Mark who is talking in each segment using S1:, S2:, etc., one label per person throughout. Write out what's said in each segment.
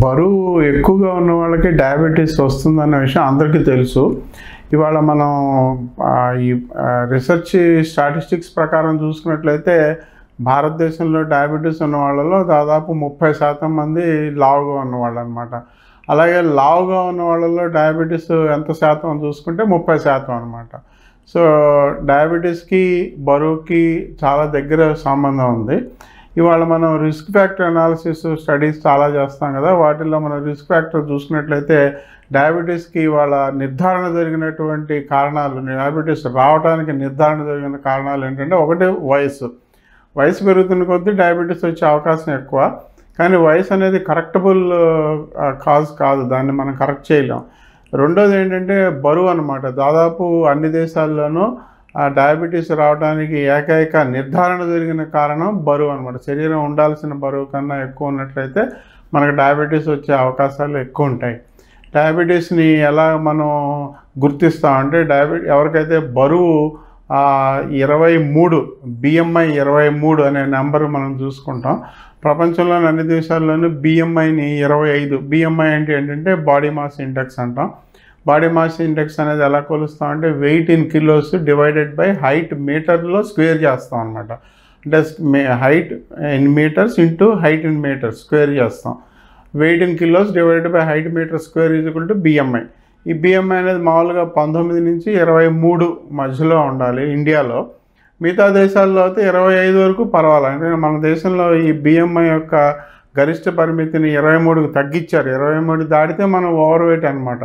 S1: బరువు ఎక్కువగా ఉన్న వాళ్ళకి డయాబెటీస్ వస్తుందన్న విషయం అందరికీ తెలుసు ఇవాళ మనం ఆ, ఈ రీసెర్చ్ స్టాటిస్టిక్స్ ప్రకారం చూసుకున్నట్లయితే భారతదేశంలో డయాబెటీస్ ఉన్న వాళ్ళలో దాదాపు ముప్పై శాతం మంది లావుగా ఉన్నవాళ్ళు అనమాట అలాగే లావుగా ఉన్న వాళ్ళలో డయాబెటీస్ ఎంత శాతం అని చూసుకుంటే ముప్పై శాతం అనమాట సో డయాబెటీస్కి బరువుకి చాలా దగ్గర సంబంధం ఉంది ఇవాళ మనం రిస్క్ ఫ్యాక్టర్ అనాలిసిస్ స్టడీస్ చాలా చేస్తాం కదా వాటిల్లో మనం రిస్క్ ఫ్యాక్టర్ చూసుకున్నట్లయితే డయాబెటీస్కి ఇవాళ నిర్ధారణ జరిగినటువంటి కారణాలు డయాబెటీస్ రావడానికి నిర్ధారణ జరిగిన కారణాలు ఏంటంటే ఒకటి వయసు వయసు పెరుగుతున్న కొద్దీ డయాబెటీస్ వచ్చే అవకాశం ఎక్కువ కానీ వయసు అనేది కరెక్టబుల్ కాజ్ కాదు దాన్ని మనం కరెక్ట్ చేయలేం రెండోది ఏంటంటే బరువు అనమాట దాదాపు అన్ని దేశాల్లోనూ ఆ డయాబెటీస్ రావడానికి ఏకైక నిర్ధారణ జరిగిన కారణం బరువు అనమాట శరీరం ఉండాల్సిన బరువు కన్నా ఎక్కువ ఉన్నట్లయితే మనకు డయాబెటీస్ వచ్చే అవకాశాలు ఎక్కువ ఉంటాయి డయాబెటీస్ని ఎలా మనం గుర్తిస్తామంటే డయాబెటీ ఎవరికైతే బరువు ఆ, ఇరవై మూడు బిఎంఐ ఇరవై మూడు అనే నెంబర్ మనం చూసుకుంటాం ప్రపంచంలోని అన్ని దేశాల్లోనూ బిఎంఐని ఇరవై ఐదు బిఎంఐ అంటే ఏంటంటే బాడీ మాస్ ఇండెక్స్ అంటాం బాడీ మాస్ ఇండెక్స్ అనేది ఎలా కొలుస్తాం అంటే weight in kilos divided by height మీటర్లో స్క్వేర్ చేస్తాం అనమాట అంటే height in metres into height in metres square చేస్తాం weight in kilos divided by height metre square equal to BMI ఈ బిఎంఐ అనేది మామూలుగా పంతొమ్మిది నుంచి ఇరవై మూడు మధ్యలో ఉండాలి ఇండియాలో మిగతా దేశాల్లో అయితే ఇరవై ఐదు వరకు పర్వాలేదు అంటే మన దేశంలో ఈ బిఎంఐ యొక్క గరిష్ట పరిమితిని ఇరవై మూడుకు తగ్గించారు ఇరవై మూడు దాటితే మనం ఓవర్ వెయిట్ అనమాట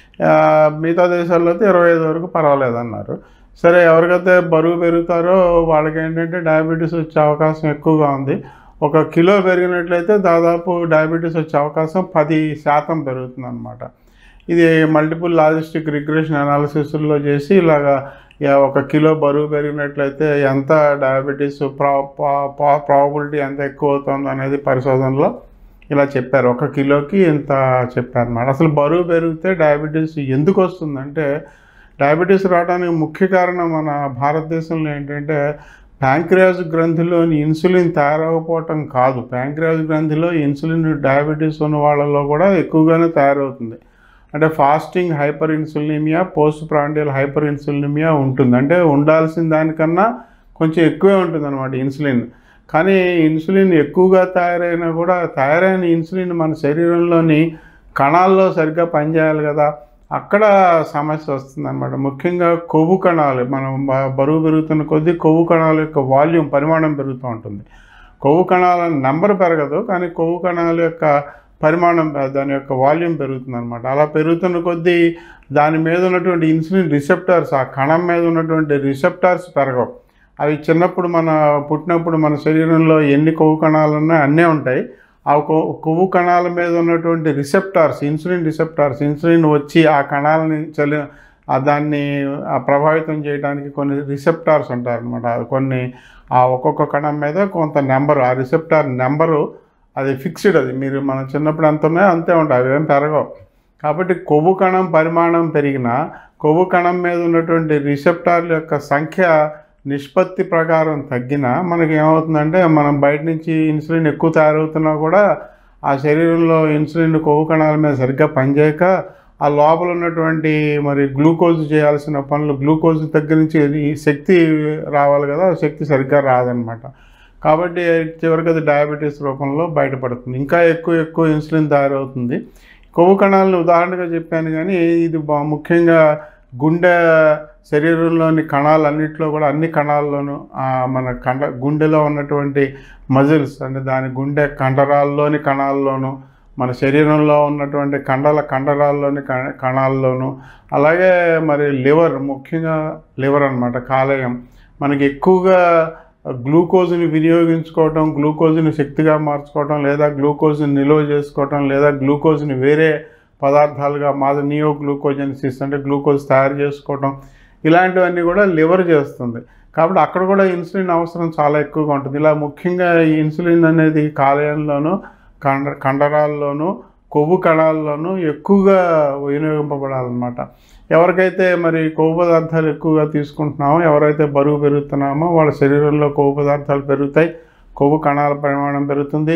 S1: మిగతా దేశాల్లో అయితే ఇరవై ఐదు వరకు పర్వాలేదు అన్నారు సరే ఎవరికైతే బరువు పెరుగుతారో వాళ్ళకి ఏంటంటే డయాబెటీస్ వచ్చే అవకాశం ఎక్కువగా ఉంది ఒక కిలో పెరిగినట్లయితే దాదాపు డయాబెటీస్ వచ్చే అవకాశం పది శాతం పెరుగుతుంది అనమాట ఇది మల్టిపుల్ లాజిస్టిక్ రిగ్రెషన్ అనాలిసిస్లో చేసి ఇలాగా యా- ఒక కిలో బరువు పెరిగినట్లయితే ఎంత డయాబెటీస్ ప్రా ప్రాబిలిటీ ఎంత ఎక్కువ అవుతుంది అనేది పరిశోధనలో ఇలా చెప్పారు ఒక కిలోకి ఇంత చెప్పారు అన్నమాట అసలు బరువు పెరిగితే డయాబెటీస్ ఎందుకు వస్తుందంటే డయాబెటీస్ రావడానికి ముఖ్య కారణం మన భారతదేశంలో ఏంటంటే ప్యాంక్రియాస్ గ్రంథిలోని ఇన్సులిన్ తయారవకపోవటం కాదు ప్యాంక్రియాస్ గ్రంథిలో ఇన్సులిన్ డయాబెటీస్ ఉన్న వాళ్ళలో కూడా ఎక్కువగానే తయారవుతుంది అంటే fasting hyperinsulinaemia post prandial hyperinsulinaemia ఉంటుంది అంటే ఉండాల్సిన దానికన్నా కొంచెం ఎక్కువే ఉంటుంది అనమాట ఇన్సులిన్ కానీ ఇన్సులిన్ ఎక్కువగా తయారైనా కూడా తయారైన ఇన్సులిన్ మన శరీరంలోని కణాల్లో సరిగ్గా పనిచేయాలి కదా అక్కడ సమస్య వస్తుంది అనమాట ముఖ్యంగా కొవ్వు కణాలు మనం బ- బరువు పెరుగుతున్న కొద్దీ కొవ్వు కణాల యొక్క వాల్యూమ్ పరిమాణం పెరుగుతూ ఉంటుంది కొవ్వు కణాల నెంబర్ పెరగదు కానీ కొవ్వు కణాల యొక్క పరిమాణం ఆ, దాని యొక్క వాల్యూమ్ పెరుగుతుంది అనమాట అలా పెరుగుతున్న కొద్దీ దాని మీద ఉన్నటువంటి ఇన్సులిన్ రిసెప్టార్స్ ఆ కణం మీద ఉన్నటువంటి రిసెప్టార్స్ పెరగవు అవి చిన్నప్పుడు మన పుట్టినప్పుడు మన శరీరంలో ఎన్ని కొవ్వు కణాలు ఉన్నాయో అన్నీ ఉంటాయి ఆ కొ- కొవ్వు కణాల మీద ఉన్నటువంటి రిసెప్టార్స్ ఇన్సులిన్ రిసెప్టార్స్ ఇన్సులిన్ వచ్చి ఆ కణాలని చలి ఆ దాన్ని ఆ ప్రభావితం చేయడానికి కొన్ని రిసెప్టార్స్ ఉంటారు అనమాట కొన్ని ఆ ఒక్కొక్క కణం మీద కొంత నెంబరు ఆ రిసెప్టార్ నెంబరు అది ఫిక్స్డ్ అది మీరు మన చిన్నప్పుడు ఎంత ఉన్నాయో అంతే ఉంటాయి అవేం పెరగవు కాబట్టి కొవ్వు కణం పరిమాణం పెరిగినా కొవ్వు కణం మీద ఉన్నటువంటి రిసెప్టార్ల యొక్క సంఖ్య నిష్పత్తి ప్రకారం తగ్గినా మనకి ఏమవుతుందంటే మనం బయట నుంచి ఇన్సులిన్ ఎక్కువ తయారవుతున్నా కూడా ఆ శరీరంలో ఇన్సులిన్ కొవ్వు కణాల మీద సరిగ్గా పనిచేయక ఆ లోపల ఉన్నటువంటి మరి గ్లూకోజ్ చేయాల్సిన పనులు గ్లూకోజ్ దగ్గర నుంచి ఈ శక్తి రావాలి కదా ఆ శక్తి సరిగ్గా రాదనమాట కాబట్టి చివరికి అది డయాబెటీస్ రూపంలో బయటపడుతుంది ఇంకా ఎక్కువ ఎక్కువ ఇన్సులిన్ తయారవుతుంది కొవ్వు కణాలను ఉదాహరణగా చెప్పాను కానీ ఇది బా- ముఖ్యంగా గుండె శరీరంలోని కణాలన్నింటిలో కూడా అన్ని కణాల్లోనూ ఆ, మన కండ గుండెలో ఉన్నటువంటి మజిల్స్ అంటే దాని గుండె కండరాల్లోని కణాల్లోనూ మన శరీరంలో ఉన్నటువంటి కండల కండరాల్లోని క- కణాల్లోనూ అలాగే మరి లివర్ ముఖ్యంగా లివర్ అన్నమాట కాలేయం మనకి ఎక్కువగా గ్లూకోజ్ని వినియోగించుకోవటం గ్లూకోజ్ని శక్తిగా మార్చుకోవటం లేదా గ్లూకోజ్ని నిల్వ చేసుకోవటం లేదా గ్లూకోజ్ని వేరే పదార్థాలుగా మాది నియో గ్లూకోజెన్సిస్ అంటే గ్లూకోజ్ తయారు చేసుకోవటం ఇలాంటివన్నీ కూడా లివర్ చేస్తుంది కాబట్టి అక్కడ కూడా ఇన్సులిన్ అవసరం చాలా ఎక్కువగా ఉంటుంది ఇలా ముఖ్యంగా ఈ ఇన్సులిన్ అనేది కాలేయంలోనూ కండ కండరాల్లోనూ కొవ్వు కణాల్లోనూ ఎక్కువగా వినియోగింపబడాలన్నమాట ఎవరికైతే మరి కొవ్వు పదార్థాలు ఎక్కువగా తీసుకుంటున్నామో ఎవరైతే బరువు పెరుగుతున్నామో వాళ్ళ శరీరంలో కొవ్వు పదార్థాలు పెరుగుతాయి కొవ్వు కణాల పరిమాణం పెరుగుతుంది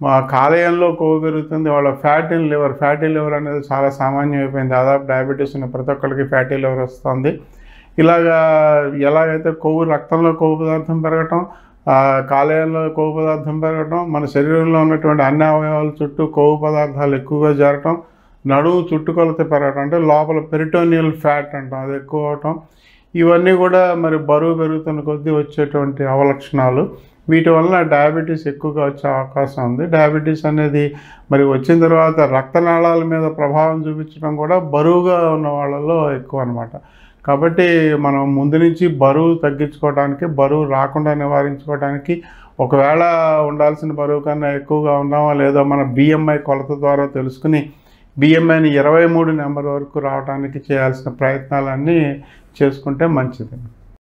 S1: మా కాలేయంలో కొవ్వు పెరుగుతుంది వాళ్ళ ఫ్యాటీ లివర్ ఫ్యాటీ లివర్ అనేది చాలా సామాన్యం అయిపోయింది దాదాపు డయాబెటీస్ ఉన్న ప్రతి ఒక్కరికి ఫ్యాటీ లివర్ వస్తుంది ఇలాగా ఎలాగైతే కొవ్వు రక్తంలో కొవ్వు పదార్థం పెరగటం ఆ, కాలేయంలో కొవ్వు పదార్థం పెరగటం మన శరీరంలో ఉన్నటువంటి అన్ని అవయవాల చుట్టూ కొవ్వు పదార్థాలు ఎక్కువగా చేరటం నడుము చుట్టుకొలత పెరగటం అంటే లోపల పెరిటోనియల్ ఫ్యాట్ అంటాం అది ఎక్కువ అవటం ఇవన్నీ కూడా మరి బరువు పెరుగుతున్న కొద్దీ వచ్చేటువంటి అవలక్షణాలు వీటి వలన డయాబెటీస్ ఎక్కువగా వచ్చే అవకాశం ఉంది డయాబెటీస్ అనేది మరి వచ్చిన తర్వాత రక్తనాళాల మీద ప్రభావం చూపించడం కూడా బరువుగా ఉన్న వాళ్ళలో ఎక్కువ అనమాట కాబట్టి మనం ముందు నుంచి బరువు తగ్గించుకోవడానికి బరువు రాకుండా నివారించుకోవడానికి ఒకవేళ ఉండాల్సిన బరువు కన్నా ఎక్కువగా ఉన్నామా లేదో మన బిఎంఐ కొలత ద్వారా తెలుసుకుని బిఎంఐని ఇరవై మూడు నెంబర్ వరకు రావడానికి చేయాల్సిన ప్రయత్నాలన్నీ చేసుకుంటే మంచిది